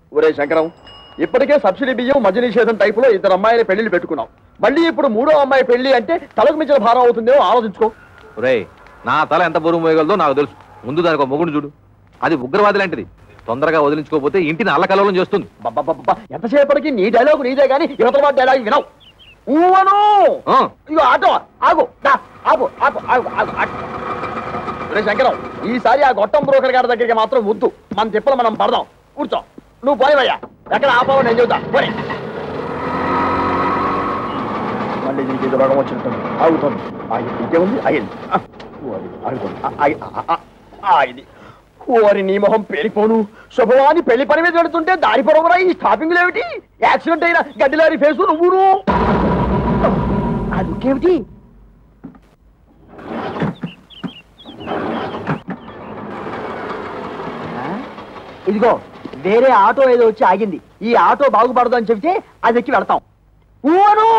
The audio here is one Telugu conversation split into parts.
ఒరే శంకరం ఇప్పటికే సబ్సిడీ బియ్యం మద్య నిషేధం టైపులో ఇద్దరు అమ్మాయిల పెళ్లిళ్ళు పెట్టుకున్నాం మళ్ళీ ఇప్పుడు మూడో అమ్మాయి పెళ్లి అంటే తలకు మించిన భారం అవుతుందేమో ఆలోచించుకో ఒరేయ్ నా తల ఎంత బరువు మోయగలదో నాకు తెలుసు ముందు దానికి ఒక మొగుడు చూడు అది ఉగ్రవాది లాంటిది తొందరగా వదిలించుకోకపోతే ఇంటిని అల్లకల్లోలం చేస్తుంది బబ్బబ్బబ్బ, ఎంతసేపటికి నీ డైలాగ్ నీదే గానీ యువతల వాడి డైలాగ్ వినవు ఊవను ఆ, ఇగో ఆటో ఆగు దా, ఆగు ఆగు ఆగు ఆగు ఆగు. ఒరే శంకరం ఈసారి ఆ గొట్టం బ్రోకర్ గారి దగ్గరికి మాత్రం వద్దు మన తిప్పలు మనం పడదాం కూర్చో నువ్వు పోయివయ్యా ఎక్కడ ఆపావో నేను చెబుతా పోయి మళ్ళీ దీనికి ఏదో రోగం వచ్చినట్టుంది ఆగుతుంది ఆగి ఇంకేముంది ఆగింది ఆ, ఓరి, ఆగుతుంది ఆ, ఆగి, ఆ, ఆ, ఆ, ఆగింది ఓరి నీ మొహం పేలిపోను శుభవాని పెళ్లి పని మీద పెడుతుంటే దారి పొడవురా ఈ స్టాపింగ్ ఏమిటి యాక్సిడెంట్ అయిన గడ్డిలారి ఫేసు నువ్వును అదుకేమిటి ఇదిగో వేరే ఆటో ఏదో వచ్చి ఆగింది ఈ ఆటో బాగుపడదు అని చెబితే అది ఎక్కి వెళ్తాం ఊను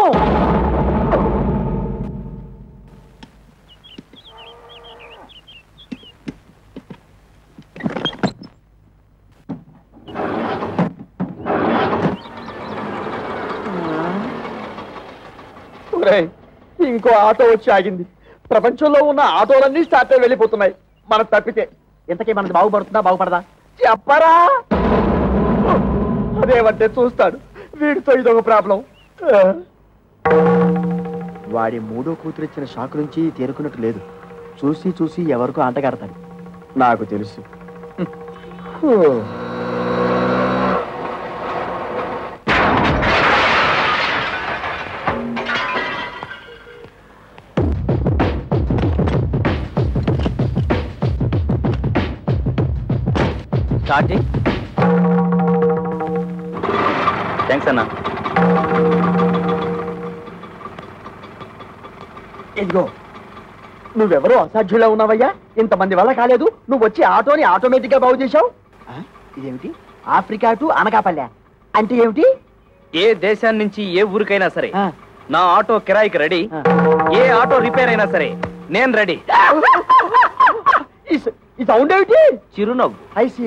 ఒరేయ్, ఇంకో ఆటో వచ్చి ఆగింది ప్రపంచంలో ఉన్న ఆటోలన్నీ స్టార్ట్ అయి వెళ్ళిపోతున్నాయి మనకు తప్పితే ఇంతకీ మనది బాగుపడుతుందా బాగుపడదా చెప్పరా అదేమంటే చూస్తాడు వీడితో ఇదొక ప్రాబ్లం వాడి మూడో కూతురు ఇచ్చిన షాక్ నుంచి తేరుకున్నట్టు లేదు చూసి చూసి ఎవరికో అంటగడతాడు నాకు తెలుసు స్టార్టింగ్ థ్యాంక్స్ అన్న ఇదిగో నువ్వెవరో అసాధ్యులా ఉన్నావయ్యా ఇంతమంది వల్ల కాలేదు నువ్వు వచ్చి ఆటోని ఆటోమేటిక్ గా బాగు చేశావు ఇదేమిటి ఆఫ్రికా టు అనకాపల్లె అంటే ఏమిటి ఏ దేశాన్ని నుంచి ఏ ఊరికైనా సరే ఆ, నా ఆటో కిరాయికి రెడీ ఆ. ఏ ఆటో రిపేర్ అయినా సరే నేను రెడీ ఈ స- ఈ సౌండ్ ఏమిటి చిరునవ్వు ఐసి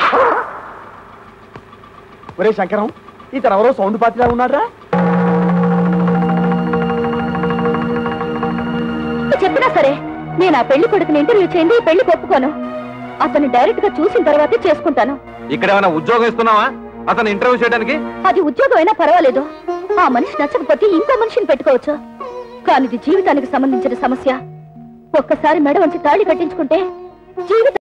ఒరే శంకరం ఇతను ఎవరో సౌండ్ పార్టీలా ఉన్నారా చెప్పినా సరే నేను ఆ పెళ్లి కొడుకుని ఇంటర్వ్యూ చేయండి ఈ పెళ్లి ఒప్పుకోను అతను డైరెక్ట్ గా చూసిన తర్వాతే చేసుకుంటాను ఇక్కడ ఏమైనా ఉద్యోగం ఇస్తున్నావా అతను ఇంటర్వ్యూ చేయడానికి అది ఉద్యోగం అయినా పర్వాలేదు ఆ మనిషి నచ్చకపోతే ఇంకో మనిషిని పెట్టుకోవచ్చు కానీ ఇది జీవితానికి సంబంధించిన సమస్య ఒక్కసారి మెడ వంచి తాళి కట్టించుకుంటే జీవితం